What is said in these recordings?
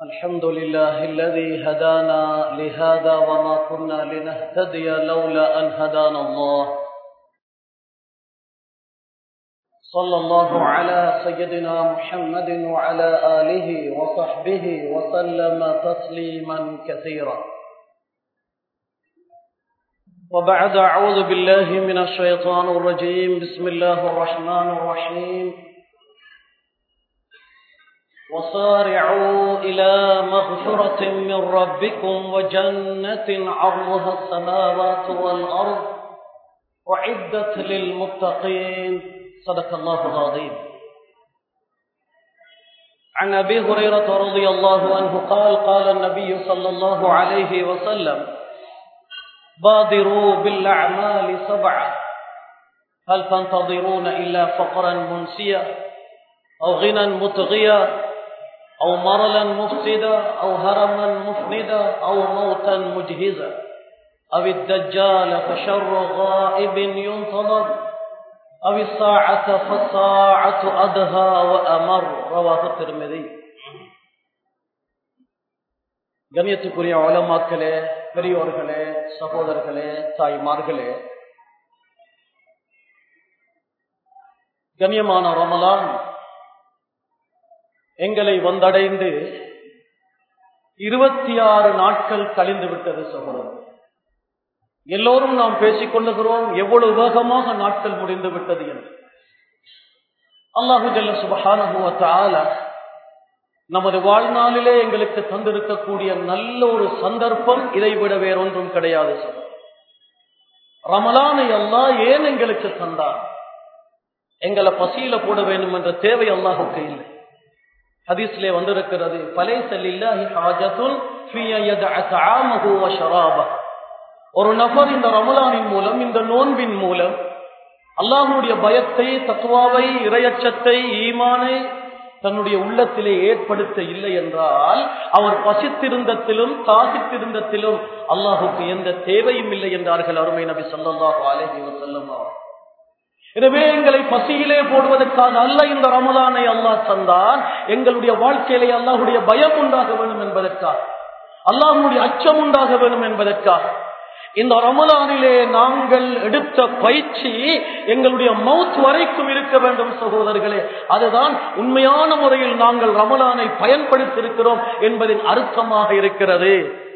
الحمد لله الذي هدانا لهذا وما كنا لنهتدي لولا أن هدانا الله صلى الله على سيدنا محمد وعلى آله وصحبه وسلم تسليما كثيرا وبعد أعوذ بالله من الشيطان الرجيم بسم الله الرحمن الرحيم وصارعوا إلى مغفرة من ربكم وجنة عرضها السماوات والأرض وعدت للمتقين صدق الله العظيم عن أبي هريرة رضي الله عنه قال قال النبي صلى الله عليه وسلم بادروا بالأعمال سبعة هل تنتظرون إلا فقرا منسيا أو غنى مطغيا أو مرلا مفسدا أو هرما مفندا أو موتا مجهزا أو الدجال فشر غائب ينتظر أو الساعة فالساعة أدهى وأمر رواه الترمذي கண்ணியத்துக்குரிய உலமாக்களே பெரியோர்களே சகோதரர்களே தாய்மார்களே கண்ணியமான ரமலான் எங்களை வந்தடைந்து இருபத்தி ஆறு நாட்கள் கழிந்து விட்டது சகோதரர் எல்லோரும் நாம் பேசிக் கொள்ளுகிறோம் எவ்வளவு வேகமாக நாட்கள் முடிந்து விட்டது என்று அல்லாஹு ஜல்ல சுபஹானுவத்தால நமது வாழ்நாளிலே எங்களுக்கு தந்திருக்கக்கூடிய நல்ல ஒரு சந்தர்ப்பம் இதை விட வேறொன்றும் கிடையாது ரமலானை அல்லாஹ் ஏன் எங்களுக்கு தந்தார் எங்களை பசியில போட வேண்டும் என்ற தேவை அல்லாஹுக்கு இல்லை ஹதீஸ்லே வந்திருக்கிறது ஒரு நபர் இந்த ரமலானின் மூலம் இந்த நோன்பின் மூலம் அல்லாஹனுடைய பயத்தை தத்துவாவை இரையச்சத்தை ஈமானை தன்னுடைய உள்ளத்திலே ஏற்படுத்த இல்லை என்றால் அவர் பசித்திருந்தத்திலும் தாகித்திருந்தத்திலும் அல்லாஹுக்கு எந்த தேவையும் இல்லை என்றார்கள் அருமை நபி சொல்லாஹு அலஹி வசல்லம் எனவே எங்களை பசியிலே போடுவதற்காக அல்ல இந்த ரமலானை அல்லாஹ் தந்தான் எங்களுடைய வாழ்க்கையிலே அல்லாஹுடைய பயம் உண்டாக வேண்டும் என்பதற்காக அல்லாஹுடைய அச்சம் உண்டாக வேண்டும் என்பதற்காக இந்த ரமலானிலே நாங்கள் எடுத்த பயிற்சி எங்களுடைய மவுத் வரைக்கும் இருக்க வேண்டும் சகோதரர்களே அதுதான் உண்மையான முறையில் நாங்கள் ரமலானை பயன்படுத்தியிருக்கிறோம் என்பதின் அர்த்தமாக இருக்கிறது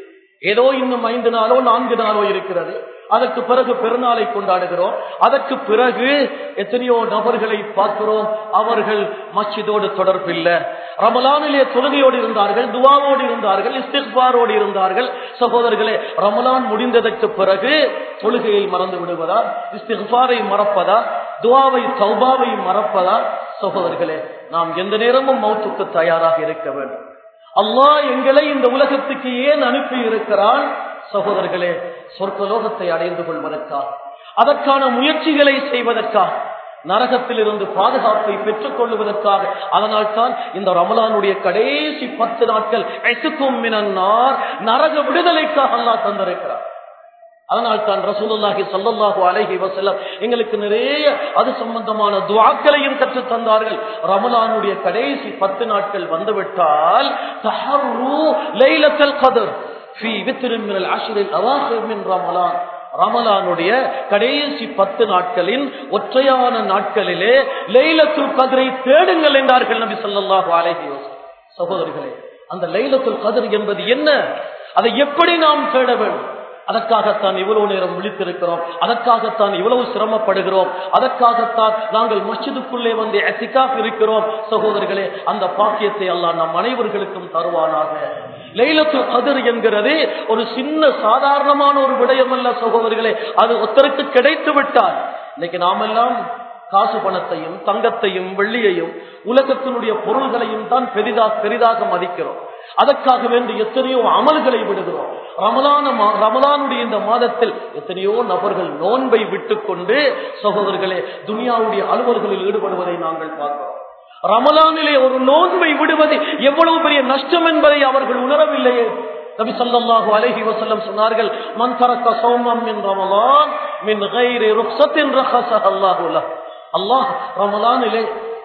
ஏதோ இன்னும் ஐந்து நாளோ நான்கு நாளோ இருக்கிறது அதற்கு பிறகு பெருநாளை கொண்டாடுகிறோம் அதற்கு பிறகு எத்தனையோ நபர்களை பார்க்கிறோம் அவர்கள் மச்சிதோடு தொடர்பில்லை ரமலானிலே தொழுகையோடு இருந்தார்கள் துவாவோடு இருந்தார்கள் இஸ்திக்பாரோடு இருந்தார்கள் சகோதரர்களே ரமலான் முடிந்ததற்கு பிறகு தொழுகையை மறந்து விடுவதா இஸ்திக்பாரை மறப்பதா துவாவை சௌபாவை மறப்பதா சகோதரர்களே நாம் எந்த நேரமும் மௌத்துக்கு தயாராக இருக்க வேண்டும் அல்லாஹ் எங்களை இந்த உலகத்துக்கு ஏன் அனுப்பி இருக்கிறான் சகோதரர்களே சொர்க்கலோகத்தை அடைந்து கொள்வதற்காக அதற்கான முயற்சிகளை செய்வதற்காக நரகத்தில் இருந்து பாதுகாப்பை பெற்றுக் கொள்வதற்காக அதனால் தான் இந்த ரமலானுடைய கடைசி பத்து நாட்கள் எட்டுக்கும் மினன்னார் நரக விடுதலைக்காக அல்லா தந்திருக்கிறார் அதனால் தான் ரசூலுல்லாஹி சல்லல்லாஹு அலைஹி வஸல்லம் எங்களுக்கு நிறைய அது சம்பந்தமான துவாக்களையும் கற்று தந்தார்கள் ரமலானுடைய கடைசி பத்து நாட்கள் வந்துவிட்டால் தஹர்ரு லைலத்துல் கத்ர் ஃபீ வித்ரின் மினல் அஷ்ரில் அவாஹிர் மின் ரமலான் ரமலானுடைய கடைசி பத்து நாட்களின் ஒற்றையான நாட்களிலே லைலத்துல் கதிரை தேடுங்கள் என்றார்கள் நபி சொல்லாஹு அலைஹி சகோதரிகளே அந்த லைலத்துல் கதிர் என்பது என்ன அதை எப்படி நாம் தேட வேண்டும் அதற்காகத்தான் இவ்வளவு நேரம் விழித்திருக்கிறோம் அதற்காகத்தான் இவ்வளவு சிரமப்படுகிறோம் அதற்காகத்தான் நாங்கள் மஸ்ஜிதுக்குள்ளே வந்து எத்திகாப் இருக்கிறோம் சகோதரர்களே அந்த பாக்கியத்தை எல்லாம் நம் அனைவர்களுக்கும் தருவானாக லைலத்து கதிர் என்கிறது ஒரு சின்ன சாதாரணமான ஒரு விடயம் அல்ல சகோதரிகளே அது ஒருத்தருக்கு கிடைத்து விட்டால் இன்னைக்கு நாமெல்லாம் காசு பணத்தையும் தங்கத்தையும் வெள்ளியையும் உலகத்தினுடைய பொருள்களையும் தான் பெரிதாக பெரிதாக மதிக்கிறோம் அதற்காக வேண்டி எத்தனையோ அமல்களை விடுகிறோம் ரமலான ரமலானுடைய இந்த மாதத்தில் எத்தனையோ நபர்கள் நோன்பை விட்டுக்கொண்டு சகோதரர்களே துனியாவுடைய அலுவல்களில் ஈடுபடுவதை நாங்கள் பார்க்கிறோம் ரமலானிலே ஒரு நோன்பை விடுவது எவ்வளவு பெரிய நஷ்டம் என்பதை அவர்கள் உணரவில்லையே நபி ஸல்லல்லாஹு அலைஹி வஸல்லம் சொன்னார்கள் மன் தரக்க சௌமம் மின் ரமலான் மின் கைரி ருக்ஸத்தின் ரஹஸஹ அல்லாஹு லஹ் அல்லாஹ் ரமலானிலே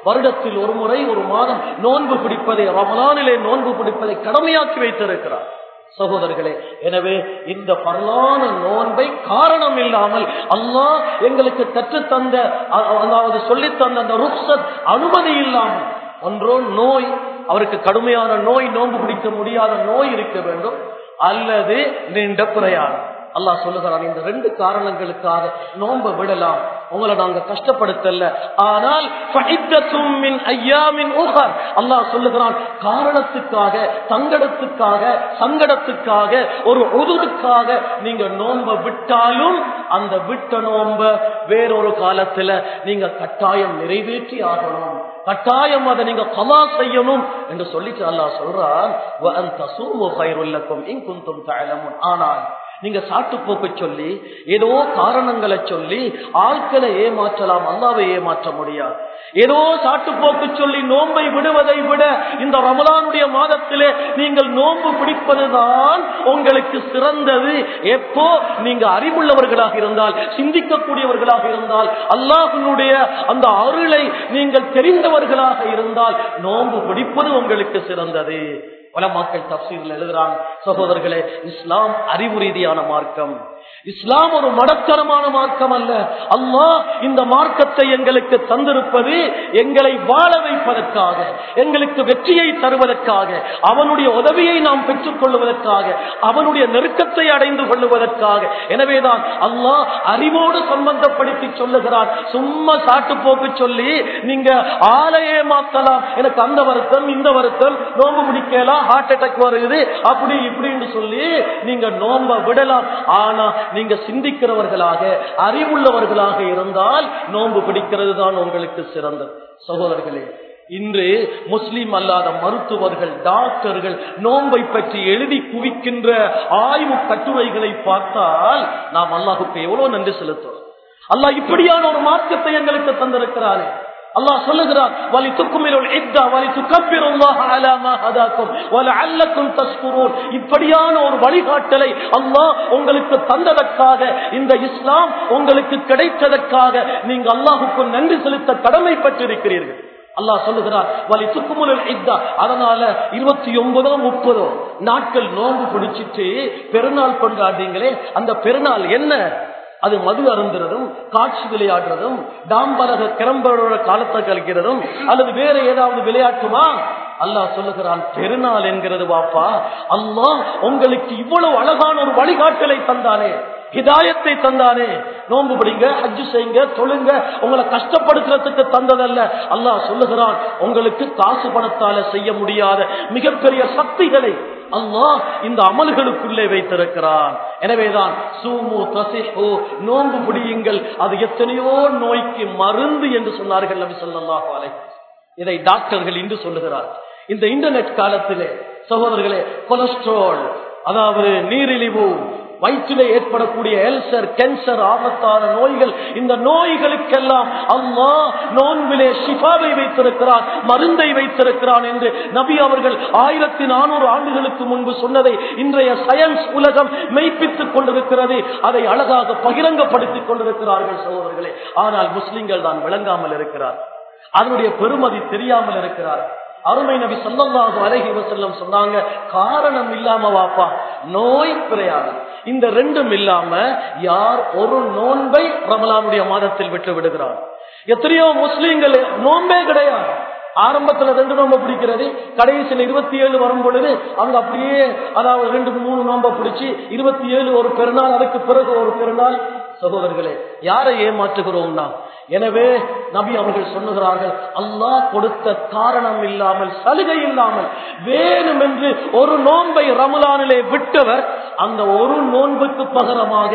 வருடத்தில் ஒரு முறை ஒரு மாதம் நோன்பு பிடிப்பதை ரமலானிலே நோன்பு பிடிப்பதை கடமையாக்கி வைத்திருக்கிறார் சகோதரர்களே எனவே இந்த பரலான நோன்பை காரணம் இல்லாமல் அல்லாஹ் எங்களுக்கு கற்றுத்தந்த அ- அதாவது சொல்லித்தந்த அந்த ருக்சத் அனுமதி இல்லாமல் ஒன்றோ நோய் அவருக்கு கடுமையான நோய் நோன்பு பிடிக்க முடியாத நோய் இருக்க வேண்டும் அல்லது நீண்ட பிரயாணம் அல்லாஹ் சொல்லுகிறான் இந்த ரெண்டு காரணங்களுக்காக நோன்பை விடலாம் உங்களை நாங்க கஷ்டப்படுத்தல ஆனால் ஃபஇத்தத்தும் மின் ஐயாமின் உஹர் அல்லாஹ் சொல்லுகிறான் காரணத்துக்காக சங்கடத்துக்காக சங்கடத்துக்காக ஒரு உதுருக்காக நீங்க நோன்பை விட்டாலும் அந்த விட்ட நோன்ப வேறொரு காலத்துல நீங்க கட்டாயம் நிறைவேற்றி ஆகணும் கட்டாயம் அதை நீங்க கலா செய்யணும் என்று சொல்லிட்டு அல்லாஹ் சொல்றான் "வ அன் தஸூமு கைருல் லக்கும் இன் குன்தும் தஅலமுன்." ஆனால் நீங்க சாட்டு போக்கு சொல்லி ஏதோ காரணங்களை சொல்லி ஆட்களை ஏமாற்றலாம் அல்லாவை ஏமாற்ற முடியாது ஏதோ சாட்டு போக்கு சொல்லி நோன்பை விடுவதை விட இந்த ரமலானுடைய மாதத்திலே நீங்கள் நோன்பு பிடிப்பதுதான் உங்களுக்கு சிறந்தது எப்போ நீங்க அறிவுள்ளவர்களாக இருந்தால் சிந்திக்கக்கூடியவர்களாக இருந்தால் அல்லாஹினுடைய அந்த அருளை நீங்கள் தெரிந்தவர்களாக இருந்தால் நோன்பு பிடிப்பது உங்களுக்கு சிறந்தது உலமாக்கள் தப்சீரில் எழுதுறாங்க சகோதரர்களே இஸ்லாம் அறிவு ரீதியான மார்க்கம் இஸ்லாம் ஒரு மடத்தனமான மார்க்கம் அல்ல அல்லாஹ் இந்த மார்க்கத்தை எங்களுக்கு தந்திருப்பது எங்களை வாழ வைப்பதற்காக எங்களுக்கு வெற்றியை தருவதற்காக அவனுடைய உதவியை நாம் பெற்றுக் கொள்வதற்காக அவனுடைய நெருக்கத்தை அடைந்து கொள்வதற்காக எனவேதான் அல்லாஹ் அறிவோடு சம்பந்தப்படுத்தி சொல்லுகிறான் சும்மா சாட்டு போக்கு சொல்லி நீங்க ஆளையே மாத்தலாம் எனக்கு அந்த வருத்தம் இந்த வருத்தம் நோம்பு பிடிக்கலாம் ஹார்ட் அட்டாக் வருது அப்படி இப்படின்னு சொல்லி நீங்க நோம்ப விடலாம் ஆனா நீங்க சிந்திக்கிறவர்களாக அறிவுள்ளவர்களாக இருந்தால் நோன்பு பிடிக்கிறது தான் உங்களுக்கு சிறந்தது சகோதரர்களே இன்று முஸ்லிம் அல்லாத மருத்துவர்கள் டாக்டர்கள் நோன்பை பற்றி எழுதி குவிக்கின்ற ஆய்வு கட்டுரைகளை பார்த்தால் நாம் அல்லாஹுக்கு எவ்வளவு நன்றி செலுத்துவோம் அல்லாஹ் இப்படியான ஒரு மார்க்கத்தை எங்களுக்கு தந்திருக்கிறாரே அல்லாஹ் சொல்லுகிறார் வலி துக்குமிருள் இத்தா வலி துக்கப்பிருல்லாஹ் அலா மா ஹதாக்கும் வலஅல்லக்கும் தஷ்குரூன் இப்படியான ஒரு வழிகாட்டலை அல்லாஹ் உங்களுக்கு தந்ததற்காக இந்த இஸ்லாம் உங்களுக்கு கிடைத்ததற்காக நீங்க அல்லாஹ்வுக்கு நன்றி செலுத்த கடமைப்பட்டிருக்கிறீர்கள் அல்லாஹ் சொல்லுகிறார் வலி துக்குமுல் இத்தா அதனால இருபத்தி ஒன்பதோ முப்பதோ நாட்கள் நோன்பு பிடிச்சிட்டு பெருநாள் கொண்டாடுறீங்களே அந்த பெருநாள் என்ன அது மது அருந்துறதும் காட்சி விளையாடுறதும் டாம்பலக கிளம்பரோட காலத்தை கழிக்கிறதும் அல்லது வேற ஏதாவது விளையாட்டுமா அல்லாஹ் சொல்லுகிறான் பெருநாள் என்கிறது வாப்பா அல்லாஹ் உங்களுக்கு இவ்வளவு அழகான ஒரு வழிகாட்டலை தந்தானே ஹிதாயத்தை தந்தானே நோன்பு பிடிங்க ஹஜ்ஜு செய்யுங்க தொழுங்க உங்களை கஷ்டப்படுத்துறதுக்கு தந்ததல்ல அல்லாஹ் சொல்லுகிறான் உங்களுக்கு காசு பணத்தால செய்ய முடியாத மிகப்பெரிய சக்திகளை அல்லாஹ் இந்த அமல்களுக்குள்ளே வைத்திருக்கிறான் எனவேதான் சூமு தசிஹு நோன்பு பிடியுங்கள் அது எத்தனையோ நோய்க்கு மருந்து என்று சொன்னார்கள் நபி ஸல்லல்லாஹு அலைஹி இதை டாக்டர்கள் இன்று சொல்லுகிறார் இந்த இன்டர்நெட் காலத்திலே சகோதரர்களே கொலஸ்ட்ரால் அதாவது நீரிழிவு வயிற்றிலே ஏற்படக்கூடிய எல்சர் கேன்சர் ஆபத்தான நோய்கள் இந்த நோய்களுக்கெல்லாம் அல்லாஹ் நோன்பிலே ஷிஃபாவை வைத்திருக்கிறான் மருந்தை வைத்திருக்கிறான் என்று நபி அவர்கள் ஆயிரத்தி நானூறு ஆண்டுகளுக்கு முன்பு சொன்னதை இன்றைய சயின்ஸ் உலகம் மெய்ப்பித்துக் கொண்டிருக்கிறது அதை அழகாக பகிரங்கப்படுத்திக் கொண்டிருக்கிறார்கள் சகோதரர்களே ஆனால் முஸ்லிம்கள் தான் விளங்காமல் இருக்கிறார் அதனுடைய பெருமதி தெரியாமல் இருக்கிறார் அருமை நபி சொல்லல்லாஹு அலைஹி வஸல்லம் சொன்னாங்க காரணம் இல்லாம வாப்பா நோய் பிரயாணம் இந்த ரெண்டும் இல்லாம யார் ஒரு நோன்பை ரமலானுடைய மாதத்தில் விட்டு விடுகிறார் எத்தனையோ முஸ்லீம்கள் நோன்பே கிடையாது ஆரம்பத்துல ரெண்டு நோம்ப பிடிக்கிறது கடைசியில் இருபத்தி ஏழு வரும் பொழுது அவங்க அப்படியே அதாவது ரெண்டு மூணு நோம்ப பிடிச்சி இருபத்தி ஏழு ஒரு பெருநாள் அதுக்கு பிறகு ஒரு பெருநாள் சகோதரர்களே யாரை ஏமாற்றுகிறோம்னா எனவே நபி அவர்கள் சொல்லுகிறார்கள் அல்லாஹ் கொடுத்த காரணம் இல்லாமல் சலுகை இல்லாமல் வேணுமென்று ஒரு நோன்பை ரமலானிலே விட்டவர் அந்த ஒரு நோன்புக்கு பகரமாக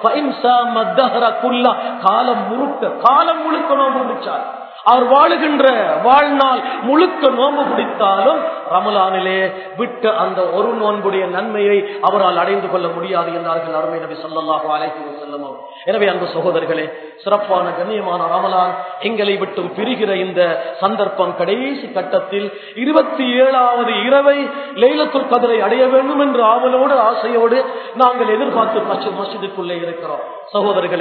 காலம் முழுக்க காலம் முழுக்க நோன்பு முடிச்சார் அவர் வாழுகின்ற வாழ்நாள் முழுக்க நோன்பு பிடித்தாலும் ரமலானிலே விட்ட அந்த ஒரு நோன்புடைய நன்மையை அவரால் அடைந்து கொள்ள முடியாது என்றார்கள் அருமை நபி சொல்லல்லாஹு அலைஹி வஸல்லம் எனவே அன்பு சகோதரர்களே சிறப்பான கண்ணியமான ரமலான் எங்களை விட்டும் பிரிகிற இந்த சந்தர்ப்பம் கடைசி கட்டத்தில் இருபத்தி ஏழாவது இரவை லைலத்துல் கதிரை அடைய வேண்டும் என்ற ஆவலோடு ஆசையோடு நாங்கள் எதிர்பார்த்து மஸ்ஜிதுக்குள்ளே இருக்கிறோம் சகோதரர்களே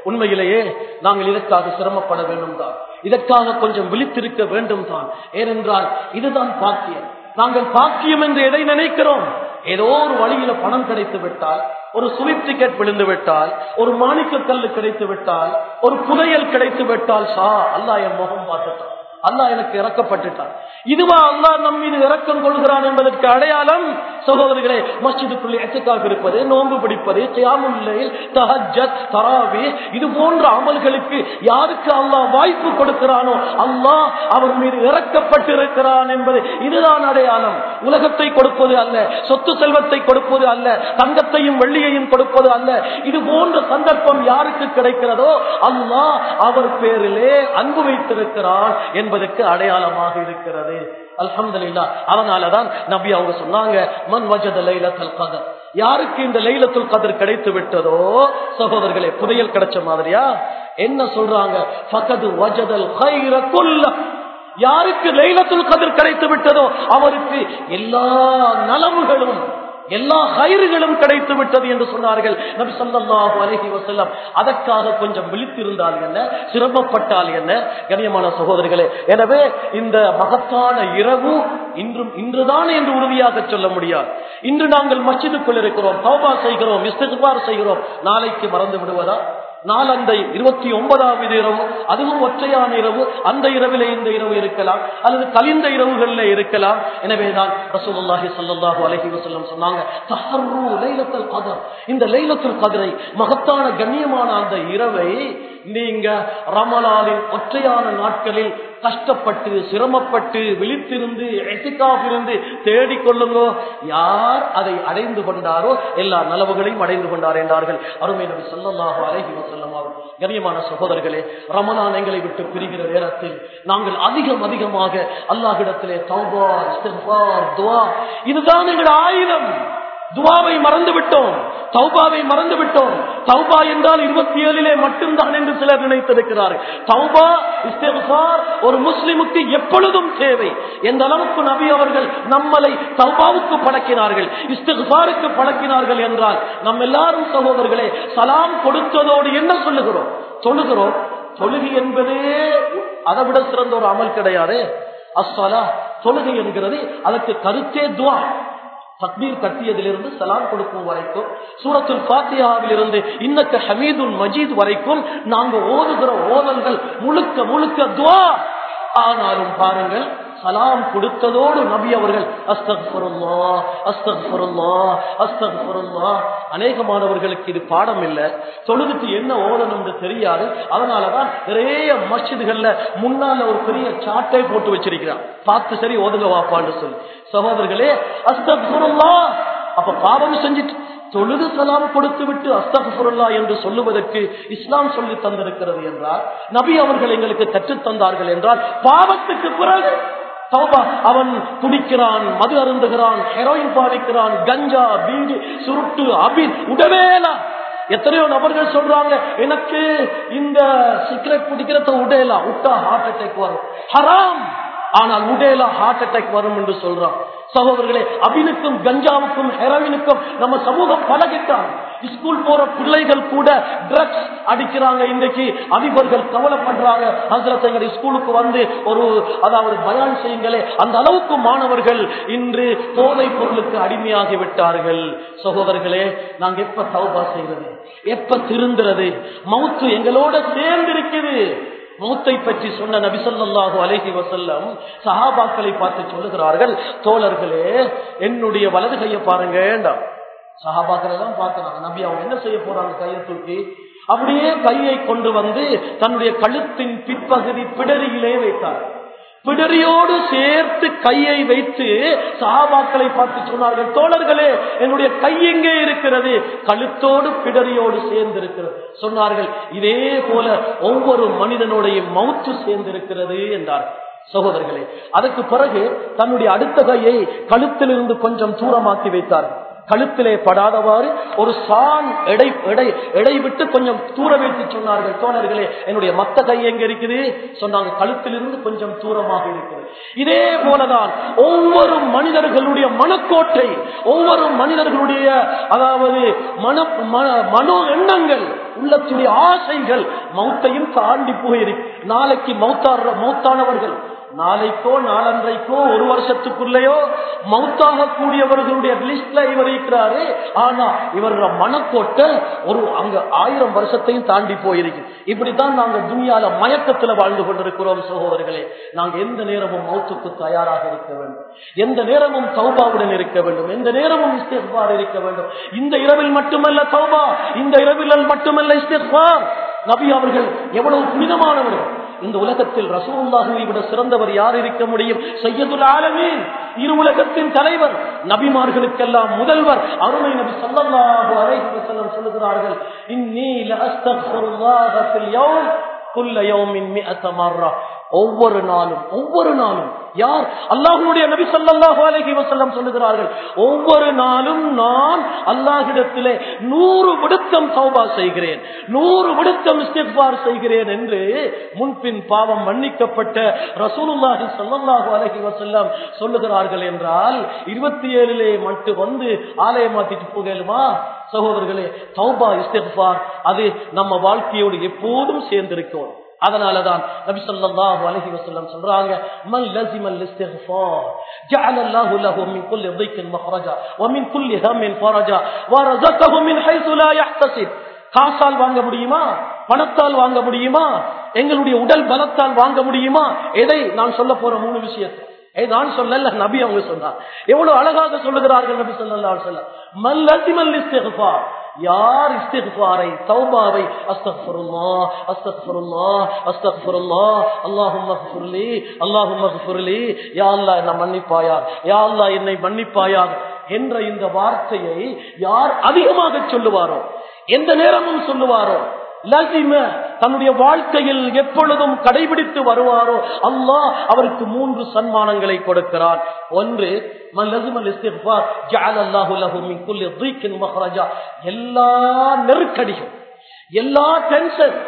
உண்மையிலேயே நாங்கள் இதற்காக சிரமப்பட வேண்டும் தான் இதற்காக கொஞ்சம் விழித்திருக்க வேண்டும் தான் ஏனென்றால் இதுதான் பாக்கியம் நாங்கள் பாக்கியம் என்று எதை நினைக்கிறோம் ஏதோ ஒரு வழியில பணம் கிடைத்து விட்டால் ஒரு சுவிப் டிக்கெட் விழுந்து விட்டால் ஒரு மாணிக்க கல்லு கிடைத்து விட்டால் ஒரு புதையல் கிடைத்து விட்டால் சா அல்லா என் முகம் பார்த்துட்டான் அல்லாஹ் எனக்கு இறக்கப்பட்டுட்டான் இதுவா அல்லாஹ் நம் மீது இறக்கம் கொள்கிறான் என்பதற்கு அடையாளம் சகோதரர்களே மஸ்ஜிதுக்குள்ளே எச்சக்காக இருப்பது நோன்பு பிடிப்பது தியாமுல்லையில் தஹஜத் தராவி இது போன்ற அமல்களுக்கு யாருக்கு அல்லாஹ் வாய்ப்பு கொடுக்கிறானோ அல்லாஹ் அவர் மீது இறக்கப்பட்டிருக்கிறான் என்பது இதுதான் அடையாளம் உலகத்தை கொடுப்பது அல்ல சொத்து செல்வத்தை கொடுப்பது அல்ல தங்கத்தையும் வெள்ளியையும் கொடுப்பது அல்ல இது போன்ற சந்தர்ப்பம் யாருக்கு கிடைக்கிறதோ அல்லாஹ் அவர் பேரிலே அன்பு வைத்திருக்கிறான் என்பதற்கு அடையாளமாக இருக்கிறது அல்ஹம்துலில்லா அதனாலதான் நபி அவங்க சொன்னாங்க மன் வஜத லைலத்துல் கதர் யாருக்கு இந்த லைலத்துல் கதர் கிடைத்து விட்டதோ சகோதரர்களே புதையல் கிடைச்ச மாதிரியா என்ன சொல்றாங்க ஃபகது வஜதல் கைர குல்ல யாருக்கு லைலத்துல் கதர் கிடைத்து விட்டதோ அவருக்கு எல்லா நலவுகளும் எல்லா கயிறுகளும் கிடைத்து விட்டது என்று சொன்னார்கள் நபி ஸல்லல்லாஹு அலைஹி வஸல்லம் அதற்காக கொஞ்சம் விழித்திருந்தால் என்ன சிரமப்பட்டால் என்ன கண்ணியமான சகோதரர்களே எனவே இந்த மகத்தான இரவு இன்றும் இன்றுதான் என்று உறுதியாக சொல்ல முடியாது இன்று நாங்கள் மஸ்ஜிதுக்குள் இருக்கிறோம் தௌபா செய்கிறோம் இஸ்திக்பார் செய்கிறோம் நாளைக்கு மறந்து விடுவதா நாளந்தை இருபத்தி ஒன்பதாவது இரவு அதுவும் ஒற்றையான இரவு அந்த இரவிலே இந்த இரவு இருக்கலாம் அல்லது கலிந்த இரவுகளில் இருக்கலாம் எனவேதான் ரசூலுல்லாஹி ஸல்லல்லாஹு அலைஹி வஸல்லம் சொன்னாங்க தஹர்ரு லைலத்துல் கத்ர் இந்த லைலத்துல் கத்ரை மகத்தான கண்ணியமான அந்த இரவை நீங்க ரமலானின் ஒற்றையான நாட்களில் கஷ்டப்பட்டு சிரமப்பட்டு விழித்திருந்து இருந்து தேடிக் கொள்ளுங்கோ யார் அதை அடைந்து கொண்டாரோ எல்லா நலவுகளையும் அடைந்து கொண்டார் என்றார்கள் அருமை நபி சொல்லல்லாஹு அலைஹி வஸல்லம் அவர்கள் கண்ணியமான சகோதரர்களே ரமலான் எங்களை விட்டு பிரிகிற நேரத்தில் நாங்கள் அதிகம் அதிகமாக அல்லாஹ்விடத்திலே தௌபா இஸ்திக்பார் துஆ இதுதான் எங்கள் ஆயுதம் துவாவை மறந்து விட்டோம் தௌபாவை மறந்து விட்டோம் தௌபா என்றால் இருபத்தி ஏழிலே மட்டும்தான் என்று சிலர் நினைத்திருக்கிறார்கள் தௌபா இஸ்திக்பார் ஒரு முஸ்லிமுக்கு எப்பொழுதும் தேவை எந்த அளவுக்கு நபி அவர்கள் நம்மளை தௌபாவுக்கு பழக்கினார்கள் இஸ்திக்பாருக்கு பழக்கினார்கள் என்றால் நம்ம எல்லாரும் சகோதரர்களே சலாம் கொடுத்ததோடு என்ன சொல்லுகிறோம் சொல்லுகிறோம் தொழுகை என்பதே அதை விட சிறந்த ஒரு அமல் கிடையாது அஸ்ஸலா தொழுகை என்கிறது அதற்கு கருத்தே துவா தக்பீர் கட்டியதிலிருந்து சலாம் கொடுக்கும் வரைக்கும் சூரத்துல் பாத்தியாவில் இருந்து இன்னக்க ஹமீதுல் மஜீத் வரைக்கும் நாங்க ஓதுகிற ஓதல்கள் முழுக்க முழுக்க துவா ஆனாலும் பாருங்கள் சலாம் கொடுத்ததோடு நபி அவர்கள் அஸ்தக்ஃபருல்லா அஸ்தக்ஃபருல்லா அஸ்தக்ஃபருல்லா அநேகமானவர்களுக்கு இது பாடம் இல்லை தொழுதுக்கு என்ன ஓதணும்னு தெரியாது அதனாலதான் நிறைய மஸ்ஜிதுகள்ல முன்னால ஒரு பெரிய சாட்டை போட்டு வச்சிருக்கிறான் பார்த்து சரி ஓதுங்க வாப்பான்னு சொல்லி சகோதரர்களே அஸ்தக்ஃபருல்லா அப்ப பாவம் செஞ்சுட்டு தொழுது சலாம் கொடுத்து விட்டு அஸ்தகுல்லா என்று சொல்லுவதற்கு இஸ்லாம் சொல்லி தந்திருக்கிறது என்றால் நபி அவர்கள் எங்களுக்கு கற்றுத் தந்தார்கள் என்றால் பாவத்துக்கு பிறகு தௌபா அவன் குடிக்கிறான் மது அருந்துகிறான் ஹெரோயின் பாதிக்கிறான் கஞ்சா பீடி சுருட்டு அபின் உடவேலா எத்தனையோ நபர்கள் சொல்றாங்க எனக்கு இந்த சிகரெட் பிடிக்கிறத உடையலாம் விட்டா ஹார்ட் அட்டாக் வரும் ஹராம் ஆனால் உடையில ஹார்ட் அட்டாக் வரும் என்று சொல்றான் சகோதரர்களே அபினுக்கும் கஞ்சாவுக்கும் ஹெரோயினுக்கும் நம்ம சமூகம் பழகிட்டான் ஸ்கூல் போற பிள்ளைகள் கூட ட்ரக்ஸ் அடிக்கிறாங்க இன்றைக்கு அதிபர்கள் கவலைப்படுறாங்க ஹசரத் எங்களுடைய ஸ்கூலுக்கு வந்து ஒரு அதாவது பயான் செய்யுங்களே அந்த அளவுக்கு மாணவர்கள் இன்று போதை பொருளுக்கு அடிமையாகி விட்டார்கள் சகோதரர்களே நாங்க எப்ப தௌபா செய்யறது எப்ப திருந்துறது மவுத்து எங்களோட சேர்ந்து இருக்குது மூத்தை பற்றி சொன்ன நபிசல்லாஹு அலஹி வசல்லம் சஹாபாக்களை பார்த்து சொல்லுகிறார்கள் தோழர்களே என்னுடைய வலது கையை பாருங்க சஹாபாக்கள் எல்லாம் பார்க்கிறாங்க நபி அவங்க என்ன செய்ய போறாங்க கையை தூக்கி அப்படியே கையை கொண்டு வந்து தன்னுடைய கழுத்தின் பிற்பகுதி பிடரியிலே வைத்தார் பிடரியோடு சேர்த்து கையை வைத்து சஹாபாக்களை பார்த்து சொன்னார்கள் தோழர்களே என்னுடைய கை எங்கே இருக்கிறது கழுத்தோடு பிடரியோடு சேர்ந்து இருக்கிறது சொன்னார்கள் இதே போல ஒவ்வொரு மனிதனுடைய மவுத்து சேர்ந்து இருக்கிறது என்றார்கள் சகோதரர்களே அதற்கு பிறகு தன்னுடைய அடுத்த கையை கழுத்திலிருந்து கொஞ்சம் தூரமாக்கி வைத்தார்கள் கழுத்திலே படாதவாறு ஒரு சான் எடை எடை எடை விட்டு கொஞ்சம் தூர வைத்து சொன்னார்கள் தோழர்களே என்னுடைய மத்த கை எங்க இருக்குது சொன்னாங்க கழுத்திலிருந்து கொஞ்சம் தூரமாக இருக்கிறது இதே போலதான் ஒவ்வொரு மனிதர்களுடைய மனக்கோட்டை ஒவ்வொரு மனிதர்களுடைய அதாவது மன மனோ எண்ணங்கள் உள்ளத்துடைய ஆசைகள் மௌத்தையும் தாண்டி போயிருக்கு நாளைக்கு மௌத்தார் மௌத்தானவர்கள் நாளைக்கோ நாளன்றைக்கோ ஒரு வருஷத்துக்குள்ளேயோ மௌத்தாக கூடியவர்களுடைய லிஸ்ட்ல இவர் இருக்கிறாரு ஆனா இவரோட மனக்கோட்டை ஒரு அங்க ஆயிரம் வருஷத்தையும் தாண்டி போயிருக்கு இப்படித்தான் நாங்க துணியால மயக்கத்துல வாழ்ந்து கொண்டிருக்கிறோம் சகோதரர்களே நாங்க எந்த நேரமும் மௌத்துக்கு தயாராக இருக்க வேண்டும் எந்த நேரமும் தௌபாவுடன் இருக்க வேண்டும் எந்த நேரமும் இஸ்திஃபார் இருக்க வேண்டும் இந்த இரவில் மட்டுமல்ல தௌபா இந்த இரவில் மட்டுமல்ல இஸ்திஃபார் நபி அவர்கள் எவ்வளவு புனிதமானவர்கள் இந்த உலகத்தில் ரசூலுல்லாஹுவை விட சிறந்தவர் யார் இருக்க முடியும் சையதுல் ஆலமீன் இரு உலகத்தின் தலைவர் நபிமார்களுக்கெல்லாம் முதல்வர் அருமை நபி ஸல்லல்லாஹு அலைஹி வஸல்லம் சொல்லுகிறார்கள் இன்னீ லஅஸ்தக்ஃபிருல்லாஹ ஃபில் யௌம் குல்ல யௌமின் மிஅத மர்ரா ஒவ்வொரு நாளும் ஒவ்வொரு நாளும் யார் அல்லாஹ்வுடைய நபி ஸல்லல்லாஹு அலைஹி வஸல்லம் சொல்லுகிறார்கள் ஒவ்வொரு நாளும் நான் அல்லாஹ்விடத்திலே நூறு விடுத்தம் தௌபா செய்கிறேன் நூறு விடுத்தம் இஸ்திக்பார் செய்கிறேன் என்று முன்பின் பாவம் மன்னிக்கப்பட்ட ரசூலுல்லாஹி ஸல்லல்லாஹு அலைஹி வஸல்லம் சொல்லுகிறார்கள் என்றால் இருபத்தி ஏழிலே மட்டும் வந்து ஆலயம் மாத்திட்டு போகலுமா சகோதரர்களே தௌபா இஸ்திக்பார் அது நம்ம வாழ்க்கையோடு எப்போதும் சேர்ந்திருக்கும் அதனாலதான் நபி ஸல்லல்லாஹு அலைஹி வஸல்லம் சொல்றாங்க மன் லஸிமல் இஸ்திக்ஃபார் ஜஅல அல்லாஹு லஹு மின் குல்லி ضيقٍ مخرجا ومن كل هم فرجا ورزقه من حيث لا يحتسب காசால் வாங்க முடியுமா பணத்தால் வாங்க முடியுமா எங்களுடைய உடல் பலத்தால் வாங்க முடியுமா எதை நான் சொல்ல போற மூணு விஷயத்தை ஏய், நான் சொல்லல நபி அவங்க சொன்னார் எவ்வளவு அழகாக சொல்லுகிறார்கள் நபி ஸல்லல்லாஹு அலைஹி வஸல்லம் மல் லஸிமல் இஸ்திக்ஃபார் யார் இஸ்திக்பாரை தௌபாவை அஸ்தக்ஃபிருல்லாஹ் அஸ்தக்ஃபிருல்லாஹ் அஸ்தக்ஃபிருல்லாஹ் அல்லாஹும்ம ஃபிர்லி அல்லாஹும்ம ஃபிர்லி யா அல்லாஹ் என்னை மன்னிப்பாயா யா அல்லாஹ் என்னை மன்னிப்பாயாக என்ற இந்த வார்த்தையை யார் அதிகமாக சொல்லுவாரோ எந்த நேரமும் சொல்லுவாரோ லசிம தன்னுடைய வாழ்க்கையில் எப்பொழுதும் கடைபிடித்து வருவாரோ அல்லாஹ் அவருக்கு மூன்று சன்மானங்களை கொடுக்கிறான் ஒன்று من لزم الاستغفار جعل الله له من كل ضيق مخرجا எல்லா நெருக்கடிகள் எல்லா டென்ஷன்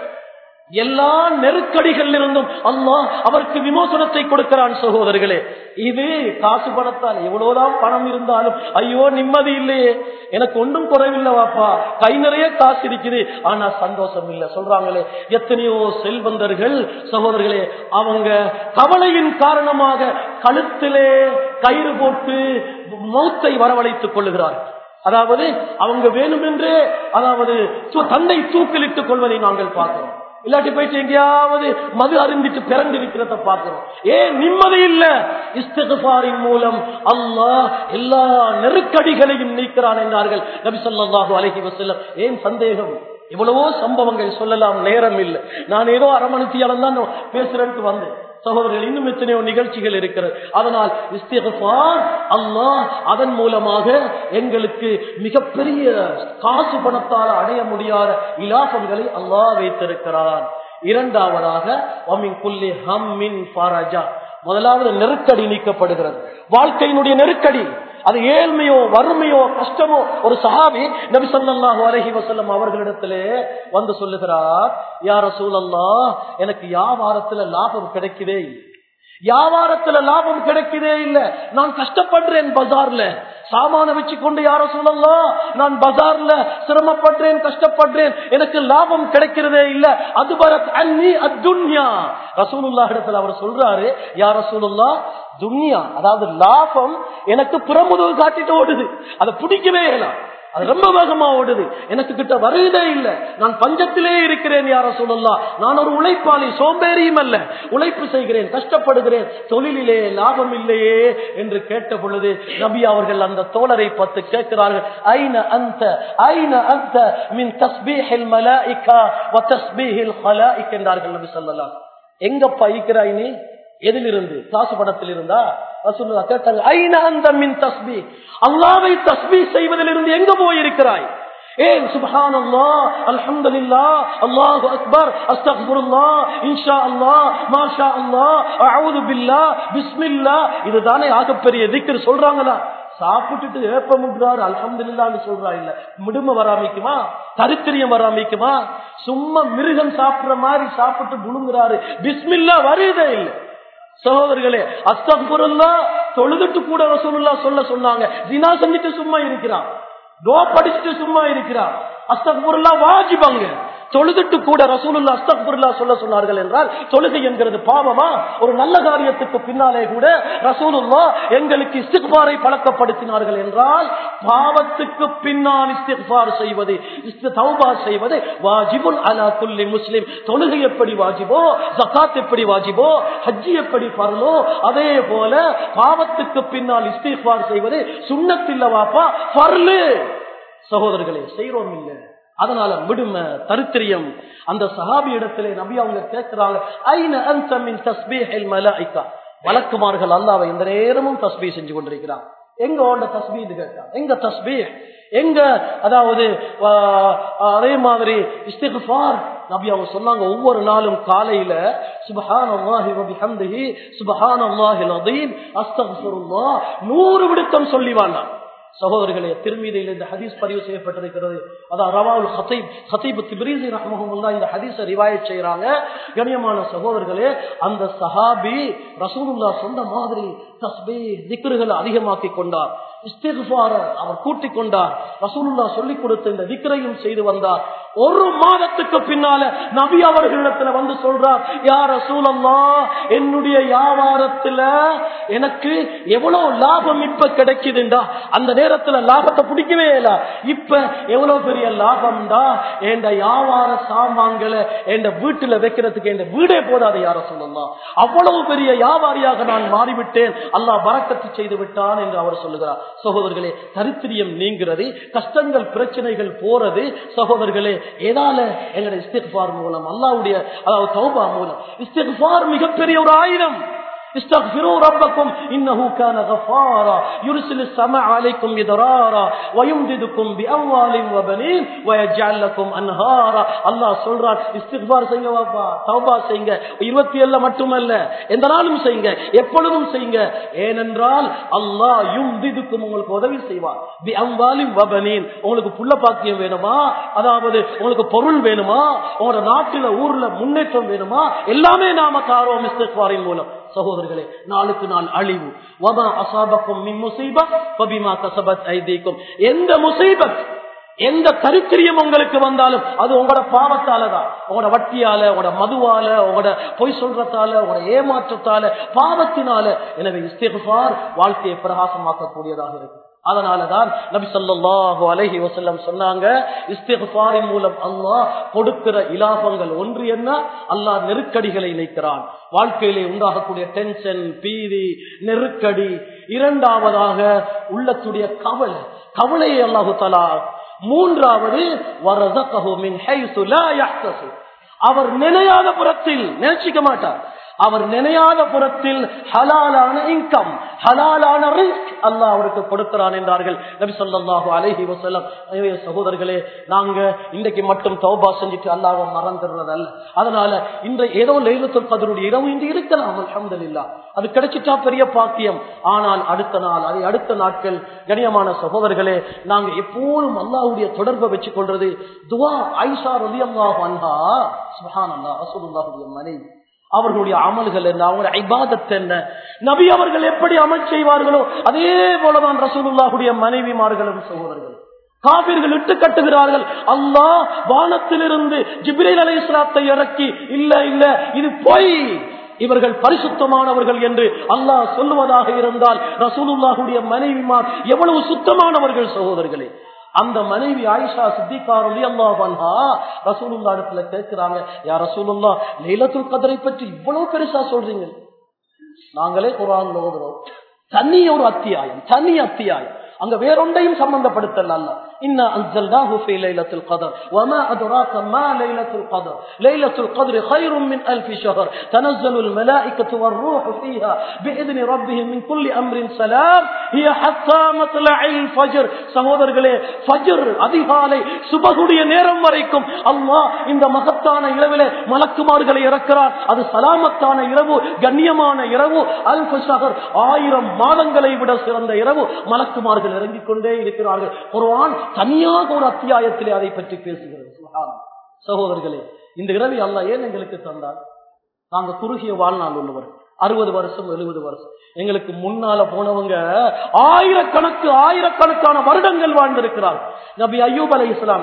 எல்லா நெருக்கடிகள் இருந்தும் அல்லாஹ் அவருக்கு விமோசனத்தை கொடுக்கிறான் சகோதரர்களே இது காசு பணத்தால் எவ்வளவுதான் பணம் இருந்தாலும் ஐயோ நிம்மதி இல்லையே எனக்கு ஒன்றும் குறைவில்லை வாப்பா கை நிறைய காசு இருக்குது ஆனா சந்தோஷம் இல்லை சொல்றாங்களே எத்தனையோ செல்வந்தர்கள் சகோதரர்களே அவங்க கவலையின் காரணமாக கழுத்திலே கயிறு போட்டு மௌத்தை வரவழைத்துக் கொள்ளுகிறார்கள் அதாவது அவங்க வேணுமென்றே அதாவது சு- தந்தை தூக்கிலிட்டுக் கொள்வதை நாங்கள் பார்க்கிறோம் இல்லாட்டி போயிட்டு எங்கேயாவது மது அருந்திட்டு பிறந்து இருக்கிறத பார்க்கிறோம் ஏன் நிம்மதி இல்ல இஸ்திகுபாரின் மூலம் அல்லாஹ் எல்லா நெருக்கடிகளையும் நீக்கிறான் என்றார்கள் நபி ஸல்லல்லாஹு அலைஹி வஸல்லம் ஏன் சந்தேகம் எவ்வளவோ சம்பவங்கள் சொல்லலாம் நேரம் இல்லை நான் ஏதோ அரை மணித்தியாலம் தான் பேசுறேன்ட்டு வந்தேன் சகோதரர்கள் இன்னும் எத்தனையோ நிகழ்ச்சிகள் இருக்கிறது அதனால் இஸ்திகுபார் அல்லாஹ் அதன் மூலமாக எங்களுக்கு மிகப்பெரிய காசு பணத்தால் அடைய முடியாத இலாபங்களை அல்லாஹ் வைத்திருக்கிறான் இரண்டாவதாக வமின் குல்லி ஹம்மின் ஃபரஜா முதலாவது நெருக்கடி நீக்கப்படுகிறது வாழ்க்கையினுடைய நெருக்கடி அது ஏழ்மையோ வறுமையோ கஷ்டமோ ஒரு சஹாபி நபி ஸல்லல்லாஹு அலைஹி வஸல்லம் அவர்களிடத்திலே வந்து சொல்லுகிறார் யா ரசூலல்லாஹ் எனக்கு வியாபாரத்துல லாபம் கிடைக்குதே இல்லை வியாபாரத்துல லாபம் கிடைக்குதே இல்ல நான் கஷ்டப்படுறேன் பஜார்ல சாமான வச்சு கொண்டு யார சொல்லலாம் நான் பஜார்ல சிரமப்படுறேன் கஷ்டப்படுறேன் எனக்கு லாபம் கிடைக்கிறதே இல்ல அது பரத் அன்னி அத்துன்யா ரசூலுல்லா இடத்துல அவர் சொல்றாரு யார ரசூலுல்லா துன்யா அதாவது லாபம் எனக்கு புறமுதல் காட்டிட்டு ஓடுது அதை பிடிக்கவே இல்லை அது ரொம்ப வேகமா ஓடுது எனக்கு கிட்ட வருவதே இல்லை நான் பஞ்சத்திலே இருக்கிறேன் யார சொல்லலாம் நான் ஒரு உழைப்பாளி சோம்பேறியும் அல்ல உழைப்பு செய்கிறேன் கஷ்டப்படுகிறேன் தொழிலிலே லாபம் இல்லையே என்று கேட்ட பொழுது நபி அவர்கள் அந்த தோழரை பார்த்து கேட்கிறார்கள் ஐன அந்த ஐன அந்த மின் தஸ்பீஹில் மலாயிகா வ தஸ்பீஹில் ஹலாயிக் என்றார்கள் நபி சொல்லலாம் எங்கப்பா இருக்கிறாய் நீ எதிலிருந்து காசு பணத்தில் இருந்தா ரசூலுல்லாஹ் கேட்டாங்க ஐன அந்த மின் தஸ்பீ அல்லாஹ்வை தஸ்பீ செய்வதிலிருந்து எங்க போயிருக்கிறாய் ஏன் சுப்ஹானல்லாஹ் அல்ஹம்துலில்லாஹ் அல்லாஹு அக்பர் அஸ்தக்ஃபிருல்லாஹ் இன்ஷா அல்லாஹ் மாஷா அல்லாஹ் அஊது பில்லாஹ் பிஸ்மில்லாஹ் இதுதானே ஆகப்பெரிய திக்ர் சொல்றாங்களா சாப்பிட்டுட்டு ஏப்பமுன்றாரு அல்ஹம்துலில்லாஹ்னு சொல்றா இல்ல முடுமை வராமிக்குமா தரித்திரியம் வராமிக்குமா சும்மா மிருகம் சாப்பிடுற மாதிரி சாப்பிட்டு புழுங்குறாரு பிஸ்மில்லா வருதே இல்லை சகோதரர்களே அஸ்தகுருல்லா தொழுதுட்டு கூட ரசூலுல்லா சொல்ல சொன்னாங்க ஜினா செஞ்சுட்டு சும்மா இருக்கிறான் தோ படிச்சுட்டு சும்மா இருக்கிறான் அஸ்தகுருல்லா வாஜிபாங்க தொழுதுட்டு கூட ரசூலுல்லா அஸ்தக்ஃபிருல்லா சொல்ல சொன்னார்கள் என்றால் தொழுகை என்கிறது பாவமா ஒரு நல்ல காரியத்துக்கு பின்னாலே கூட ரசூலுல்லா எங்களுக்கு இஸ்திக்பாரை பழக்கப்படுத்தினார்கள் என்றால் பாவத்துக்கு பின்னால் இஸ்திக்பார் செய்வது இஸ்தி- தௌபா செய்வது வாஜிபுல் அலா குல்லி முஸ்லிம் தொழுகை எப்படி வாஜிபோ ஜகாத் எப்படி வாஜிபோ ஹஜ்ஜி எப்படி பரலோ அதே போல பாவத்துக்கு பின்னால் இஸ்திக்பார் செய்வது சுண்ணத்தில்லவாப்பா பர்லு சகோதரர்களே செய்றோம் இல்ல அதனால விடுமை தரித்திரியம் அந்த சஹாபி இடத்திலே நபி அவங்க கேட்கிறாங்க ஐன அன்த மின் தஸ்பீஹில் மலாயிகா வழக்குமார்கள் அல்லாவை இந்த நேரமும் தஸ்பீ செஞ்சு கொண்டிருக்கிறான் எங்க ஓண்ட தஸ்பீ கேட்டான் எங்க தஸ்பீ எங்க அதாவது ஆ, அதே மாதிரி இஸ்திக்ஃபார் நபி அவங்க சொன்னாங்க ஒவ்வொரு நாளும் காலையில சுபஹானல்லாஹி வ பிஹம்திஹி சுபஹானல்லாஹில் அதீம் அஸ்தக்ஃபிருல்லாஹ் நூறு விடுத்தம் சொல்லி வாண்டாம் சகோதரர்களே திருமீதியில் இந்த ஹதீஸ் பதிவு செய்யப்பட்டிருக்கிறது அதான் ரவாவுல் ஹத்தீப் ஹத்தீப் திப்ரீசி ரஹ்மஹுல்லா இந்த ஹதீஸை ரிவாயத் செய்யறாங்க கண்ணியமான சகோதரர்களே அந்த சஹாபி ரசூலுல்லா சொந்த மாதிரி தஸ்பீ திக்ருகளை அதிகமாக்கி கொண்டார் இஸ்திக்ஃபார அவர் கூட்டிக் கொண்டார் ரசூலுல்லா சொல்லிக் கொடுத்த இந்த திக்ரையும் செய்து வந்தார் ஒரு மாதத்துக்கு பின்னால நபி அவர்களிடத்துல வந்து சொல்றார் யார் ரசூலல்லா என்னுடைய வியாபாரத்துல எனக்கு எவ்வளவு லாபம் இப்ப கிடைக்குதுண்டா அந்த நேரத்துல லாபத்தை பிடிக்கவே இல்ல இப்ப எவ்வளவு பெரிய லாபம்டா என் வியாபார சாமான்களை என் வீட்டுல வைக்கிறதுக்கு என் வீடே போதாது யார சொல்லலாம் அவ்வளவு பெரிய வியாபாரியாக நான் மாறிவிட்டேன் அல்லாஹ் பறக்கத்து செய்து விட்டான் என்று அவர் சொல்லுகிறார் சகோதரர்களே தரித்திரியம் நீங்கிறது கஷ்டங்கள் பிரச்சனைகள் போறது சகோதரர்களே ஏதால எங்களுடைய இஸ்திக்பார் மூலம் அல்லாவுடைய அதாவது தௌபா மூலம் இஸ்திக்பார் மிகப்பெரிய ஒரு ஆயுதம் استغفروا ربكم إنه كان غفارا يرسل السماء عليكم مدرارا ويمددكم بأموال وبنين ويجعل لكم أنهارا الله சொல்றார் இஸ்திக்பார் செய்யுங்க வாப்பா தௌபா செய்யுங்க இருபத்தி ஏழுல மட்டுமல்ல எந்த நாளும் செய்யுங்க எப்பொழுதும் செய்யுங்க ஏனென்றால் அல்லாஹ் யும்திதுக்கும் உங்களுக்கு உதவி செய்வார் பி அம்வாலின் வபனீன் உங்களுக்கு புள்ள பாக்கியம் வேணுமா அதாவது உங்களுக்கு பொருள் வேணுமா உங்களோட நாட்டுல ஊர்ல முன்னேற்றம் வேணுமா எல்லாமே நாம தாரோம் இஸ்திக்பாரின் மூலம் சகோதரர்களே நாளுக்கு நாள் அழிவு வமா அசாபக்கும் மின் முசீபத் பபிமா கசபத் ஐதீக்கும் எந்த முசீபத் எந்த தரித்திரியம் உங்களுக்கு வந்தாலும் அது உங்களோட பாவத்தாலதான் உங்களோட வட்டியால உங்களோட மதுவால உங்களோட பொய் சொல்றதால உங்களோட ஏமாற்றத்தால பாவத்தினால எனவே இஸ்திஃபார் வாழ்க்கையை பிரகாசமாக்கக்கூடியதாக இருக்கு அதனாலதான் நபி ஸல்லல்லாஹு அலைஹி வஸல்லம் சொன்னாங்க இஸ்திக்ஃபாரின் மூலம் அல்லாஹ் கொடுக்கிற இலாபங்கள் ஒன்று என்ன அல்லாஹ் நெருக்கடிகளை நீக்கிறான் வாழ்க்கையிலே உண்டாகக்கூடிய டென்ஷன் பீதி நெருக்கடி இரண்டாவதாக உள்ளத்துடைய கவலை கவலையை அல்லாஹு தலா மூன்றாவது வரதகஹு மின் ஹைசு லா யஹ்தசிப் அவர் நினையாத புறத்தில் நினைச்சிக்க மாட்டார் அவர் நினையாத புறத்தில் ஹலாலான இன்கம் ஹலாலான ரிஸ்க் அல்லாஹ் அவருக்கு கொடுக்கிறான் என்றார்கள் நபி ஸல்லல்லாஹு அலைஹி வஸல்லம் எனவே சகோதரர்களே நாங்க இன்றைக்கு மட்டும் தௌபா செஞ்சுட்டு அல்லாஹ்வை மறந்துடுறது அல்ல அதனால இன்றை ஏதோ லைலத்துல் கதருடைய இரவு இன்று இருக்கலாம் அல்ஹம்துலில்லாஹ் அது கிடைச்சிட்டா பெரிய பாக்கியம் ஆனால் அடுத்த நாள் அதை அடுத்த நாட்கள் கணியமான சகோதரர்களே நாங்க எப்போதும் அல்லாஹ்வுடைய தொடர்பை வச்சு கொள்றது துவா ஐஷா ரலியல்லாஹு அன்ஹா சுப்ஹானல்லாஹ் ரசூலுல்லாஹுடைய மனைவி அவர்களுடைய அமல்கள் என்ன அவங்களுடைய ஐபாதத் என்ன நபி அவர்கள் எப்படி அமல் செய்வார்களோ அதே போலதான் ரசூலுல்லாஹுடைய மனைவிமார்களும் சகோதரர்கள் காபிர்கள் இட்டு கட்டுகிறார்கள் அல்லாஹ் வானத்திலிருந்து ஜிப்ரீல் அலை இஸ்லாத்தை இறக்கி இல்ல இல்ல இது பொய் இவர்கள் பரிசுத்தமானவர்கள் என்று அல்லாஹ் சொல்லுவதாக இருந்தால் ரசூலுல்லாஹுடைய மனைவிமார் எவ்வளவு சுத்தமானவர்கள் சகோதரர்களே அந்த மனைவி ஆயிஷா சித்திகாரலி அல்லாஹா ரசூலுல்லா இடத்துல கேட்கிறாங்க யா ரசூலுல்லா லைலத்துல் கதரை பற்றி இவ்வளவு பெருசா சொல்றீங்க நாங்களே குரான் ஓதுறோம் தனி ஒரு அத்தியாயம் தனி அத்தியாயம் அங்க வேறொன்றையும் சம்பந்தப்படுத்தல அல்ல إنا أنزلناه في ليلة القدر وما أدراك ما ليلة القدر ليلة القدر خير من ألف شهر تنزل الملائكة والروح فيها بإذن ربهم من كل أمر سلام هي حتى مطلع الفجر சகோதரர்களே ஃபஜர் அதிகாலை சுபகுடைய நேரம் வரைக்கும் அல்லாஹ் இந்த மகத்தான இரவிலே மலக்குமார்களை இறக்கிறார் அது சலாமத்தான இரவு கண்ணியமான இரவு அல்ஃபு ஷஹர் ஆயிரம் மாதங்களை விட சிறந்த இரவு மலக்குமார்கள் இறங்கிக் கொண்டே இருக்கிறார்கள் குர்ஆன் தனியாக ஒரு அத்தியாயத்திலே அதை பற்றி பேசுகிறது சுப்ஹானல்லாஹ். சகோதரர்களே இந்த இரவை அல்லாஹ் ஏன் எங்களுக்கு தந்தார் நாங்க குறுகிய வாழ்நாள் உள்ளவர் அறுபது வருஷம் எழுபது வருஷம் எங்களுக்கு முன்னால போனவங்க ஆயிரக்கணக்கு ஆயிரக்கணக்கான வருடங்கள் வாழ்ந்திருக்கிறார் நபி அய்யூப் அலை இஸ்லாம்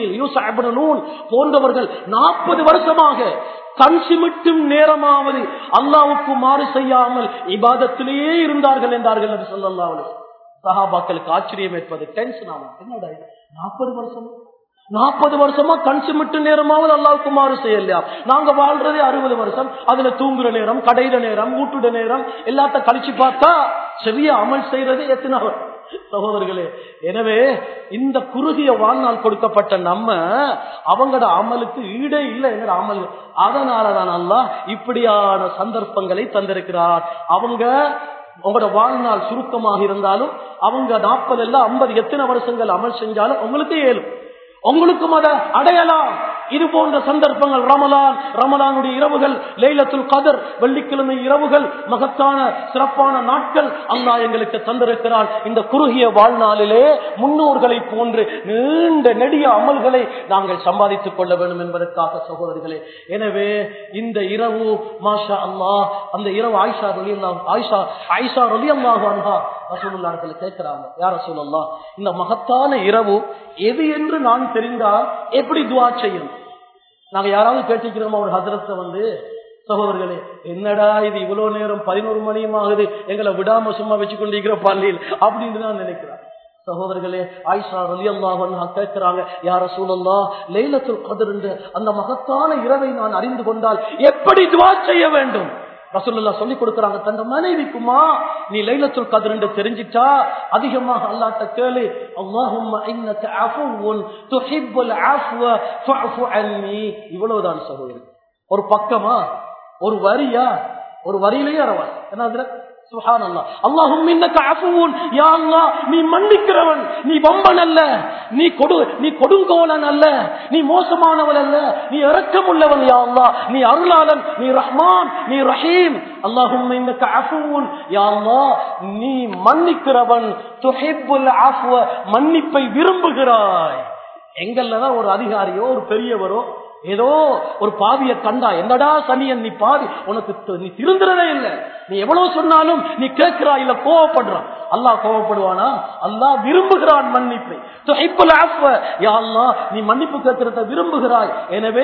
நூன் போன்றவர்கள் நாற்பது வருஷமாக கண் சிமிட்டும் நேரமாவது அல்லாவுக்கு மாறு செய்யாமல் இபாதத்திலேயே இருந்தார்கள் என்றார்கள் என்று சொல்லலாம் சஹாபாக்களுக்கு ஆச்சரியம் ஏற்பது டென்ஷன் ஆகும் என்னடா நாற்பது வருஷம் நாற்பது வருஷமா கண் சிமிட்டு நேரமாவது அல்லாவுக்கு மாறு செய்யலையா நாங்க வாழ்றதே அறுபது வருஷம் அதுல தூங்குற நேரம் கடையிற நேரம் ஊட்டுட நேரம் எல்லாத்த கழிச்சு பார்த்தா செவிய அமல் செய்யறது எத்தனை சகோதரர்களே எனவே இந்த குறுகிய வாழ்நாள் கொடுக்கப்பட்ட நம்ம அவங்களோட அமலுக்கு ஈடே இல்லை எங்கட அமல் அதனாலதான் அல்லா இப்படியான சந்தர்ப்பங்களை தந்திருக்கிறார் அவங்க உங்களோட வாழ்நாள் சுருக்கமாக இருந்தாலும் அவங்க நாற்பது இல்ல ஐம்பது எத்தனை வருஷங்கள் அமல் செஞ்சாலும் உங்களுக்கு ஏழும் உங்களுக்கும் அதை அடையலாம் இது போன்ற சந்தர்ப்பங்கள் ரமலான் ரமலானுடைய இரவுகள் லைலத்துல் கதர் வெள்ளிக்கிழமை இரவுகள் மகத்தான சிறப்பான நாட்கள் அல்லா எங்களுக்கு தந்திருக்கிறான் இந்த குறுகிய வாழ்நாளிலே முன்னோர்களை போன்று நீண்ட நெடிய அமல்களை நாங்கள் சம்பாதித்துக் கொள்ள வேண்டும் என்பதற்காக சகோதரிகளே எனவே இந்த இரவு மாஷா அல்லா அந்த இரவு ஆயிஷா ரொலி ஆயிஷா ஆயிஷா ரொலி அல்லாஹா ரசூலுல்லாஹில் கேட்கிறாங்க யார சொல்லலாம் இந்த மகத்தான இரவு எது என்று நான் தெரிந்தால் எப்படி துவா செய்யணும் நாங்க யாராவது கேட்டிருக்கிறோம் ஒரு ஹசரத்தை வந்து சகோதரர்களே என்னடா இது இவ்வளவு நேரம் பதினோரு மணியும் ஆகுது எங்களை விடாம சும்மா வச்சு கொண்டிருக்கிற பள்ளியில் அப்படின்னு தான் நினைக்கிறார் சகோதரர்களே ஆயிஷா ரலி அல்லாஹ் கேட்கிறாங்க யார சூழல்லா லைலத்துல் கதர் என்று அந்த மகத்தான இரவை நான் அறிந்து கொண்டால் எப்படி துவா செய்ய வேண்டும் ரசூல்லா சொல்லி கொடுக்கறாங்க தந்த மனைவிக்குமா நீ லைலத்துல் கதர் என்று தெரிஞ்சிட்டா அதிகமாக அல்லாட்ட கேளு அல்லாஹும்ம இன்னக அஃபுவுன் துஹிப்புல் அஃப்வ ஃபஅஃபு அன்னி இவ்வளவுதான் சகோதரி ஒரு பக்கமா ஒரு வரியா ஒரு வரியிலேயே அரவா என்ன நீ மன்னிக்கிறவன் நீ வம்பன் அல்ல நீ கொடு நீ கொடுங்கோலன் அல்ல நீ மோசமானவன் அல்ல நீ இறக்கம் உள்ளவன் யா அல்லா நீ அருளாளன் நீ ரஹ்மான் நீ ரஹீம் அல்லாஹும் நீ மன்னிக்கிறவன் துஹிப்புல் ஆஃப்வ மன்னிப்பை விரும்புகிறாய் எங்கல்லதான் ஒரு அதிகாரியோ ஒரு பெரியவரோ ஏதோ ஒரு பாவிய கண்டா என்னடா சனியன் நீ பாவி உனக்கு நீ திருந்துறதே இல்லை நீ எவ்வளவு சொன்னாலும் நீ கேட்கிறாய் இல்ல கோவப்படுறான் அல்லாஹ் கோவப்படுவானா அல்லாஹ் விரும்புகிறான் மன்னிப்பை நீ மன்னிப்பு கேட்கிறத விரும்புகிறாய் எனவே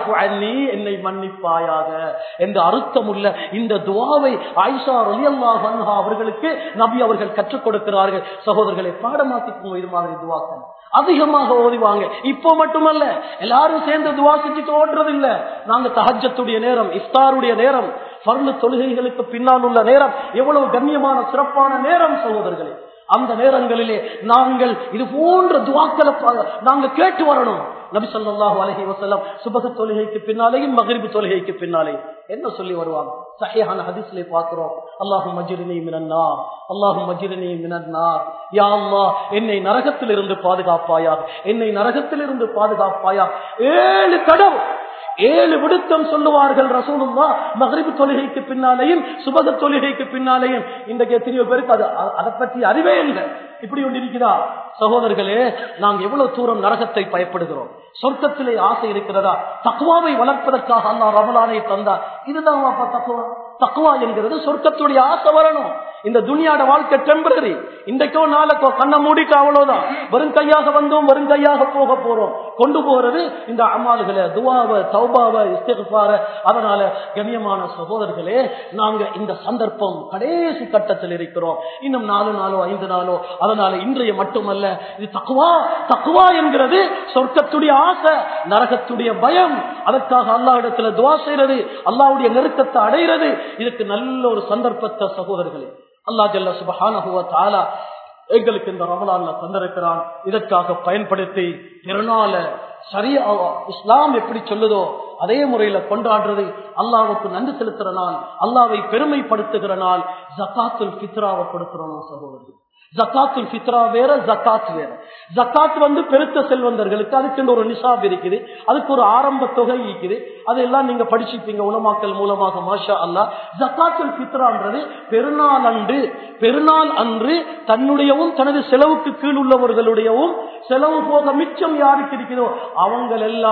என்னை மன்னிப்பாயாக என்று அர்த்தம் உள்ள இந்த துவாவை ஆயிஷா அலி அல்லாஹ் அவர்களுக்கு நபி அவர்கள் கற்றுக் கொடுக்கிறார்கள் சகோதரர்களை பாடமாக்கிக்கும் இது மாதிரி துவாக்கள் அதிகமாக ஓதிவாங்க இப்போ மட்டுமல்ல எல்லாரும் சேர்ந்து துவா செஞ்சுட்டு ஓடுறது இல்ல நாங்க தஹஜத்துடைய நேரம் இஃப்தாருடைய நேரம் பர்ண தொழுகைகளுக்கு பின்னால் உள்ள நேரம் எவ்வளவு கண்ணியமான சிறப்பான நேரம் சகோதரர்களே அந்த நேரங்களிலே நாங்கள் இது போன்ற துவாக்களை நாங்க கேட்டு வரணும் நபி சொல்லாஹு அலஹி வசல்லம் சுபக தொழுகைக்கு பின்னாலேயும் மகரிபு தொழுகைக்கு பின்னாலேயும் என்ன சொல்லி வருவாங்க சஹியான ஹதீஸ்ல பாக்குறோம் அல்லாஹு மஜிரினி மினன்னார் அல்லாஹு மஜிரினி மினன்னார் யா அல்லா என்னை நரகத்திலிருந்து பாதுகாப்பாயாக என்னை நரகத்திலிருந்து பாதுகாப்பாயா ஏழு கடவு ஏழு விடுத்தம் சொல்லுவார்கள் ரசூலுல்லா மகரிபு தொழுகைக்கு பின்னாலேயும் சுபக தொழுகைக்கு பின்னாலேயும் இன்றைக்கு எத்தனையோ பேருக்கு அது அதை பற்றி அறிவே இல்லை இப்படி ஒன்று இருக்குதா சகோதரர்களே நாங்கள் எவ்வளவு தூரம் நரகத்தை பயப்படுகிறோம் சொர்க்கத்திலே ஆசை இருக்கிறதா தக்குவாவை வளர்ப்பதற்காக அல்லா ரமலானை தந்தார் இதுதான் தக்குவா தக்குவா என்கிறது சொர்க்கத்துடைய ஆசை வரணும் இந்த துனியாட வாழ்க்கை டெம்பரரி இன்றைக்கோ நாளைக்கோ கண்ணை மூடிட்டு அவ்வளவுதான் வெறும் கையாக வந்தோம் வெறும் கையாக போக போறோம் கொண்டு போறது இந்த அம்மாள்களை துவாவை தௌபாவை இஸ்திகார அதனால கண்ணியமான சகோதரர்களே நாங்க இந்த சந்தர்ப்பம் கடைசி கட்டத்தில் இருக்கிறோம் இன்னும் நாலு நாளோ ஐந்து நாளோ அதனால இன்றைய மட்டுமல்ல இது தக்குவா தக்குவா என்கிறது சொர்க்கத்துடைய ஆசை நரகத்துடைய பயம் அதற்காக அல்லா இடத்துல துவா செய்யறது அல்லாவுடைய நெருக்கத்தை அடைகிறது இதுக்கு நல்ல ஒரு சந்தர்ப்பத்தை சகோதரர்களே அல்லா ஜல்ல சுபஹானஹுவ தாலா எங்களுக்கு இந்த ரமலான்ல தந்திருக்கிறான் இதற்காக பயன்படுத்தி திருநாள சரியா இஸ்லாம் எப்படி சொல்லுதோ அதே முறையில கொண்டாடுறது அல்லாவுக்கு நன்றி செலுத்துற நாள் அல்லாவை பெருமைப்படுத்துகிற நாள் ஜக்காத்துல் பித்ராவை கொடுக்கிறோம் சகோதரர் ஜக்காத்துல் பித்ரா வேற ஜக்காத் வேற ஜக்காத் வந்து பெருத்த செல்வந்தர்களுக்கு அதுக்கு ஒரு நிசாப் இருக்குது அதுக்கு ஒரு ஆரம்ப தொகை இருக்குது அதெல்லாம் நீங்க படிச்சுப்பீங்க உலமாக்கல் மூலமாக மாஷா அல்லா ஜக்காத்துல் பித்ரான்றது பெருநாள் அன்று பெருநாள் அன்று தன்னுடையவும் தனது செலவுக்கு கீழ் உள்ளவர்களுடையவும் செலவு போக மிச்சம் யாருக்கு இருக்கிறதோ அவங்க எல்லாம்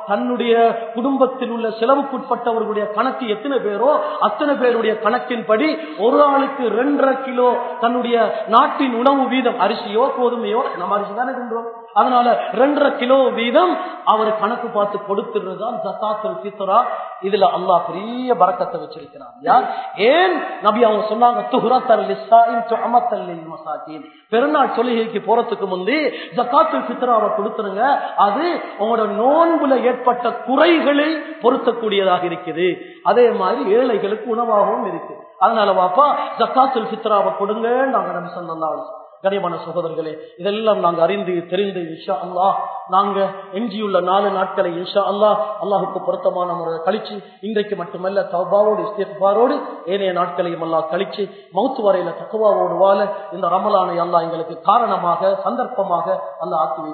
தன்னுடைய குடும்பத்தில் உள்ள செலவுக்குட்பட்டவர்களுடைய கணக்கு எத்தனை பேரோ அத்தனை பேருடைய கணக்கின்படி ஒரு ஆளுக்கு ரெண்டரை கிலோ தன்னுடைய நாட்டின் உணவு வீதம் அரிசியோ கோதுமையோ நம்ம அரிசி தானே தின்றோம் அதனால ரெண்டரை கிலோ வீதம் அவர் கணக்கு பார்த்து கொடுத்துடுறதுதான் ஜக்காத்துல் ஃபித்ரா இதுல அல்லாஹ் பெரிய பரக்கத்தை வச்சிருக்கிறார் யார் ஏன் நபி அவங்க சொன்னாங்க துஹ்ரத்தல் லிஸ்ஸாயின் துஅமத்தல் லில் மசாகீன் பெருநாள் தொழுகைக்கு போறதுக்கு முந்தி ஜக்காத்துல் ஃபித்ராவை கொடுத்துருங்க அது உங்களோட நோன்புல ஏற்பட்ட குறைகளை பொருத்தக்கூடியதாக இருக்குது அதே மாதிரி ஏழைகளுக்கு உணவாகவும் இருக்கு அதனால வாப்பா ஜக்காத்துல் ஃபித்ராவை கொடுங்க நாங்க நபி ஸல்லல்லாஹு அலைஹி கனியமான சகோதரர்களே இதெல்லாம் நாங்க அறிந்து தெரிந்து இன்ஷா அல்லாஹ் நாங்க எஞ்சியுள்ள நாலு நாட்களை இன்ஷா அல்லாஹ் அல்லாஹுக்கு பொருத்தமான முறையை கழிச்சு இன்றைக்கு மட்டுமல்ல தௌபாவோடு இஸ்திஃபாரோடு ஏனைய நாட்களையும் அல்லாஹ் கழிச்சு மௌத்து வரையில தக்குவாவோடு வாழ இந்த ரமலானை அல்லாஹ் எங்களுக்கு காரணமாக சந்தர்ப்பமாக அல்லாஹ் ஆக்கி